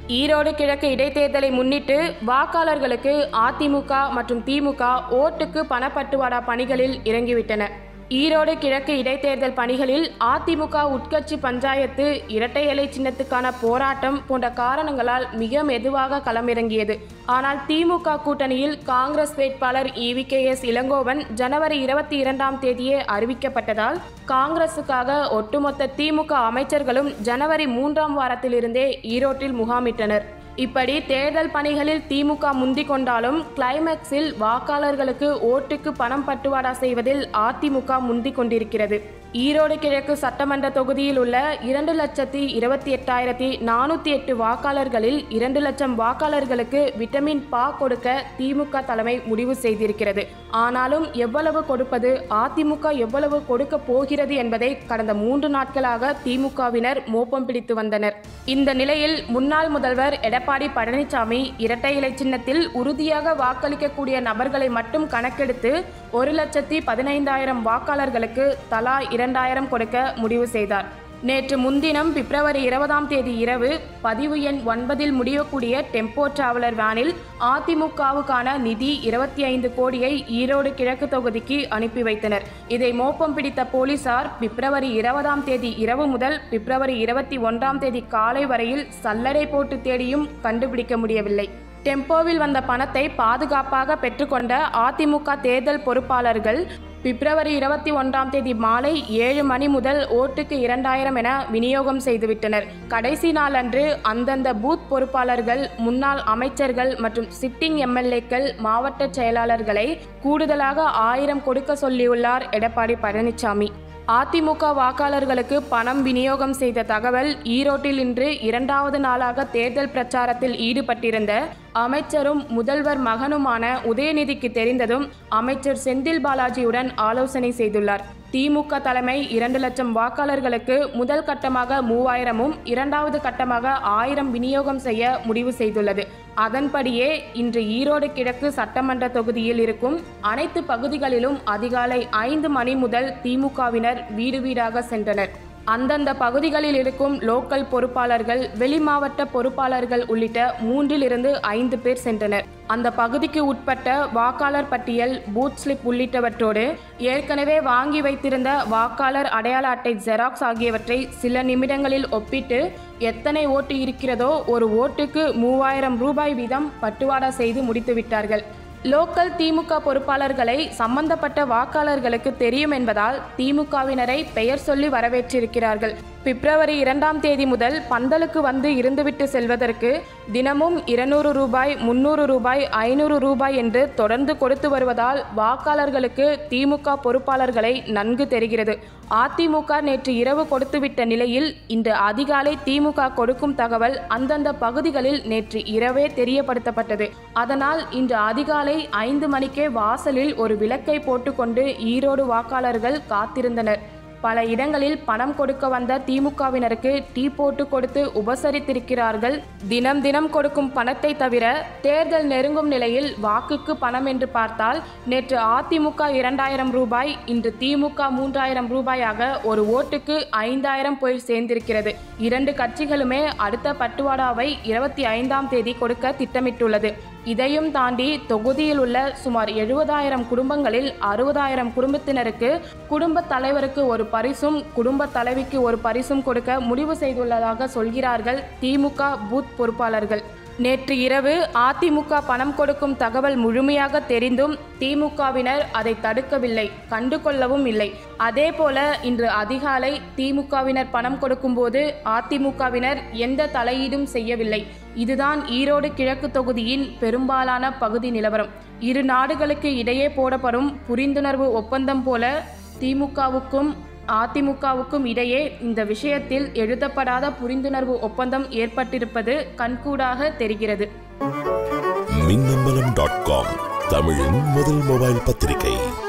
ஈரோடு கிழக்கு இடைத்தேர்தலை முன்னிட்டு வாக்காளர்களுக்கு அதிமுக மற்றும் திமுக ஓட்டுக்கு பணப்பட்டுவாடா பணிகளில் இறங்கிவிட்டன ஈரோடு கிழக்கு இடைத்தேர்தல் பணிகளில் அதிமுக உட்கட்சி பஞ்சாயத்து இரட்டை இலை சின்னத்துக்கான போராட்டம் போன்ற காரணங்களால் மிக மெதுவாக களமிறங்கியது ஆனால் திமுக கூட்டணியில் காங்கிரஸ் வேட்பாளர் இவிகேஎஸ் இளங்கோவன் ஜனவரி இருபத்தி இரண்டாம் தேதியே அறிவிக்கப்பட்டதால் காங்கிரசுக்காக ஒட்டுமொத்த திமுக அமைச்சர்களும் ஜனவரி மூன்றாம் வாரத்திலிருந்தே ஈரோட்டில் முகாமிட்டனர் இப்படி தேர்தல் பணிகளில் திமுக முந்திக் கொண்டாலும் கிளைமேக்ஸில் வாக்காளர்களுக்கு ஓட்டுக்கு பணம் பட்டுவாடா செய்வதில் அதிமுக முந்திக் கொண்டிருக்கிறது ஈரோடு கிழக்கு சட்டமன்ற தொகுதியில் உள்ள இரண்டு லட்சத்தி இருபத்தி எட்டாயிரத்தி நானூற்றி எட்டு வாக்காளர்களில் இரண்டு லட்சம் வாக்காளர்களுக்கு விட்டமின் பா கொடுக்க திமுக தலைமை முடிவு செய்திருக்கிறது ஆனாலும் எவ்வளவு கொடுப்பது அதிமுக எவ்வளவு கொடுக்க போகிறது என்பதை கடந்த மூன்று நாட்களாக திமுகவினர் மோப்பம் பிடித்து வந்தனர் இந்த நிலையில் முன்னாள் முதல்வர் எடப்பாடி பழனிசாமி இரட்டை இலை சின்னத்தில் உறுதியாக வாக்களிக்கக்கூடிய நபர்களை மட்டும் கணக்கெடுத்து ஒரு லட்சத்தி பதினைந்தாயிரம் வாக்காளர்களுக்கு தலா இரண்டாயிரம் கொடுக்க முடிவு செய்தார் நேற்று முன்தினம் பிப்ரவரி இருபதாம் தேதி இரவு பதிவு எண் ஒன்பதில் முடியக்கூடிய டெம்போ டிராவலர் வேனில் அதிமுகவுக்கான நிதி இருபத்தி ஐந்து கோடியை ஈரோடு கிழக்கு தொகுதிக்கு அனுப்பி வைத்தனர் இதை மோப்பம் பிடித்த போலீசார் பிப்ரவரி இருபதாம் தேதி இரவு முதல் பிப்ரவரி இருபத்தி ஒன்றாம் தேதி காலை வரையில் சல்லடை போட்டு தேடியும் கண்டுபிடிக்க முடியவில்லை டெம்போவில் வந்த பணத்தை பாதுகாப்பாக பெற்றுக்கொண்ட அதிமுக தேர்தல் பொறுப்பாளர்கள் பிப்ரவரி இருபத்தி ஒன்றாம் தேதி மாலை ஏழு மணி முதல் ஓட்டுக்கு இரண்டாயிரம் என விநியோகம் செய்துவிட்டனர் கடைசி நாளன்று அந்தந்த பூத் பொறுப்பாளர்கள் முன்னாள் அமைச்சர்கள் மற்றும் சிட்டிங் எம்எல்ஏக்கள் மாவட்ட செயலாளர்களை கூடுதலாக ஆயிரம் கொடுக்க சொல்லியுள்ளார் எடப்பாடி பழனிசாமி அதிமுக வாக்காளர்களுக்கு பணம் விநியோகம் செய்த தகவல் ஈரோட்டில் இன்று இரண்டாவது நாளாக தேர்தல் பிரச்சாரத்தில் ஈடுபட்டிருந்த அமைச்சரும் முதல்வர் மகனுமான உதயநிதிக்கு தெரிந்ததும் அமைச்சர் செந்தில் பாலாஜியுடன் ஆலோசனை செய்துள்ளார் திமுக தலைமை இரண்டு லட்சம் வாக்காளர்களுக்கு முதல் கட்டமாக மூவாயிரமும் இரண்டாவது கட்டமாக ஆயிரம் விநியோகம் செய்ய முடிவு செய்துள்ளது அதன்படியே இன்று ஈரோடு கிழக்கு சட்டமன்ற தொகுதியில் இருக்கும் அனைத்து பகுதிகளிலும் அதிகாலை ஐந்து மணி முதல் திமுகவினர் வீடு வீடாக சென்றனர் அந்தந்த பகுதிகளில் இருக்கும் லோக்கல் பொறுப்பாளர்கள் வெளி மாவட்ட பொறுப்பாளர்கள் உள்ளிட்ட மூன்றிலிருந்து ஐந்து பேர் சென்றனர் அந்த பகுதிக்கு உட்பட்ட வாக்காளர் பட்டியல் பூத் ஸ்லிப் உள்ளிட்டவற்றோடு ஏற்கனவே வாங்கி வைத்திருந்த வாக்காளர் அடையாள அட்டை ஜெராக்ஸ் ஆகியவற்றை சில நிமிடங்களில் ஒப்பிட்டு எத்தனை ஓட்டு இருக்கிறதோ ஒரு ஓட்டுக்கு மூவாயிரம் ரூபாய் வீதம் பட்டுவாடா செய்து முடித்துவிட்டார்கள் லோக்கல் திமுக பொறுப்பாளர்களை சம்பந்தப்பட்ட வாக்காளர்களுக்கு தெரியும் என்பதால் திமுகவினரை பெயர் சொல்லி வரவேற்றிருக்கிறார்கள் பிப்ரவரி இரண்டாம் தேதி முதல் பந்தலுக்கு வந்து இருந்துவிட்டு செல்வதற்கு தினமும் இருநூறு ரூபாய் முன்னூறு ரூபாய் ஐநூறு ரூபாய் என்று தொடர்ந்து கொடுத்து வருவதால் வாக்காளர்களுக்கு திமுக பொறுப்பாளர்களை நன்கு தெரிகிறது அதிமுக நேற்று இரவு கொடுத்துவிட்ட நிலையில் இன்று அதிகாலை திமுக கொடுக்கும் தகவல் அந்தந்த பகுதிகளில் நேற்று இரவே தெரியப்படுத்தப்பட்டது அதனால் இன்று அதிகாலை ஐந்து மணிக்கே வாசலில் ஒரு விளக்கை போட்டுக்கொண்டு ஈரோடு வாக்காளர்கள் காத்திருந்தனர் பல இடங்களில் பணம் கொடுக்க வந்த திமுகவினருக்கு டீ போட்டு கொடுத்து உபசரித்திருக்கிறார்கள் தினம் தினம் கொடுக்கும் பணத்தை தவிர தேர்தல் நெருங்கும் நிலையில் வாக்குக்கு பணம் என்று பார்த்தால் நேற்று அதிமுக இரண்டாயிரம் ரூபாய் இன்று திமுக மூன்றாயிரம் ரூபாயாக ஒரு ஓட்டுக்கு ஐந்தாயிரம் போய் சேர்ந்திருக்கிறது இரண்டு கட்சிகளுமே அடுத்த பட்டுவாடாவை இருபத்தி ஐந்தாம் தேதி கொடுக்க திட்டமிட்டுள்ளது இதையும் தாண்டி தொகுதியில் உள்ள சுமார் எழுபதாயிரம் குடும்பங்களில் அறுபதாயிரம் குடும்பத்தினருக்கு குடும்ப தலைவருக்கு ஒரு பரிசும் குடும்ப தலைவிக்கு ஒரு பரிசும் கொடுக்க முடிவு செய்துள்ளதாக சொல்கிறார்கள் திமுக பூத் பொறுப்பாளர்கள் நேற்று இரவு அதிமுக பணம் கொடுக்கும் தகவல் முழுமையாக தெரிந்தும் திமுகவினர் அதை தடுக்கவில்லை கண்டுகொள்ளவும் இல்லை அதேபோல இன்று அதிகாலை திமுகவினர் பணம் கொடுக்கும்போது அதிமுகவினர் எந்த தலையீடும் செய்யவில்லை இதுதான் ஈரோடு கிழக்கு தொகுதியின் பெரும்பாலான பகுதி நிலவரம் இரு நாடுகளுக்கு இடையே போடப்படும் புரிந்துணர்வு ஒப்பந்தம் போல திமுகவுக்கும் அதிமுகவுக்கும் இடையே இந்த விஷயத்தில் எழுதப்படாத புரிந்துணர்வு ஒப்பந்தம் ஏற்பட்டிருப்பது கண்கூடாக தெரிகிறது மின்னம்பலம் டாட் காம் தமிழின் முதல் மொபைல் பத்திரிகை